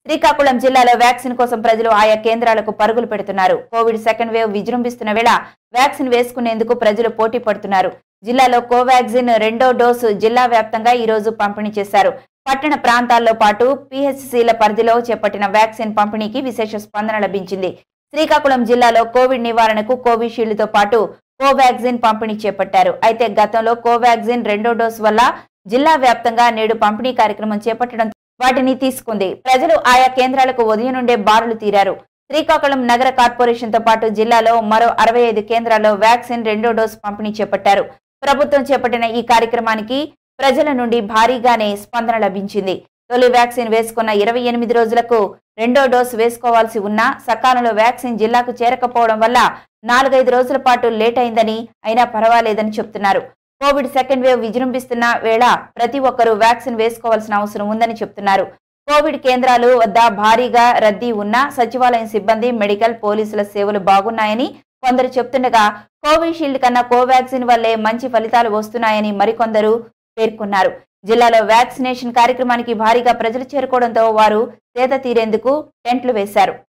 శ్రీకాకుళం జిల్లాలో వ్యాక్సిన్ కోసం ప్రజలు ఆయా కేంద్రాలకు పరుగులు పెడుతున్నారు కోవిడ్ సెకండ్ వేవ్ విజృంభిస్తున్న వేళ వ్యాక్సిన్ వేసుకునేందుకు ప్రజలు పోటీ పడుతున్నారు జిల్లాలో కోవాక్సిన్ రెండో డోసు జిల్లా వ్యాప్తంగా ఈ రోజు పంపిణీ చేశారు పట్టణ ప్రాంతాల్లో పాటు పిహెచ్సిల పరిధిలో చేపట్టిన వ్యాక్సిన్ పంపిణీకి విశేష స్పందన లభించింది శ్రీకాకుళం జిల్లాలో కోవిడ్ నివారణకు కోవిషీల్డ్ తో పాటు కోవాక్సిన్ పంపిణీ చేపట్టారు అయితే గతంలో కోవాక్సిన్ రెండో డోసు వల్ల జిల్లా వ్యాప్తంగా నేడు పంపిణీ కార్యక్రమం చేపట్టడం వాటిని తీసుకుంది ప్రజలు ఆయా కేంద్రాలకు ఉదయం నుండే బారులు తీరారు శ్రీకాకుళం నగర కార్పొరేషన్ తో పాటు జిల్లాలో మరో అరవై ఐదు కేంద్రాల్లో వ్యాక్సిన్ రెండో డోసు పంపిణీ చేపట్టారు ప్రభుత్వం చేపట్టిన ఈ కార్యక్రమానికి ప్రజల నుండి భారీగానే స్పందన లభించింది తొలి వ్యాక్సిన్ వేసుకున్న ఇరవై ఎనిమిది రోజులకు రెండో డోసు వేసుకోవాల్సి ఉన్నా సకాలంలో వ్యాక్సిన్ జిల్లాకు చేరకపోవడం వల్ల నాలుగైదు రోజుల పాటు లేట్ అయిందని అయినా పర్వాలేదని చెప్తున్నారు కోవిడ్ సెకండ్ వేవ్ విజృంభిస్తున్న వేళ ప్రతి ఒక్కరూ వ్యాక్సిన్ వేసుకోవాల్సిన అవసరం ఉందని చెప్తున్నారు కోవిడ్ కేంద్రాలు వద్ద భారీగా రద్దీ ఉన్నా సచివాలయం సిబ్బంది మెడికల్ పోలీసుల సేవలు బాగున్నాయని కొందరు చెప్తుండగా కోవిషీల్డ్ కన్నా కోవాక్సిన్ వల్లే మంచి ఫలితాలు వస్తున్నాయని మరికొందరు పేర్కొన్నారు జిల్లాలో వ్యాక్సినేషన్ కార్యక్రమానికి భారీగా ప్రజలు చేరుకోవడంతో వారు సేద తీరేందుకు టెంట్లు వేశారు